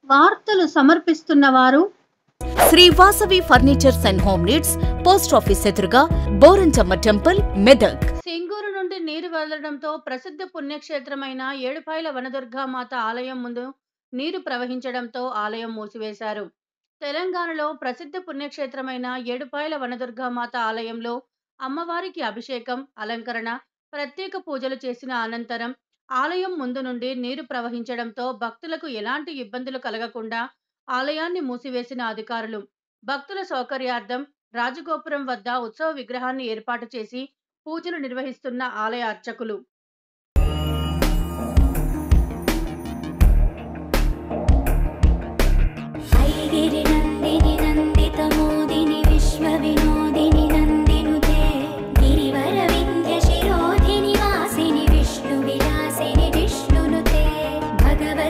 వార్తలు సమర్పిస్తున్న వారు Shri Vasavi furnitures and home needs post office ఎదురుగా బోరంచమ్మ టెంపుల్ మెదక్ సింగూరు నుండి నీరు వెళ్లడంతో ప్రసిద్ధ పుణ్యక్షేత్రమైన ఏడుపాయల వనదుర్గామాత ఆలయం ముందు నీరు ప్రవహించడంతో ఆలయం మూసివేశారు తెలంగాణలో ప్రసిద్ధ పుణ్యక్షేత్రమైన ఏడుపాయల వనదుర్గామాత ఆలయంలో అమ్మవారికి అభిషేకం అలంకరణ ప్రత్యేక పూజలు చేసిన అనంతరం ఆలయం ముందు నుండి నీరు ప్రవహించడంతో భక్తులకు ఎలాంటి ఇబ్బందులు కలగకుండా ఆలయాన్ని మూసివేసిన అధికారులు భక్తుల సౌకర్యార్థం రాజగోపురం వద్ద ఉత్సవ విగ్రహాన్ని ఏర్పాటు చేసి పూజలు నిర్వహిస్తున్న ఆలయ అర్చకులు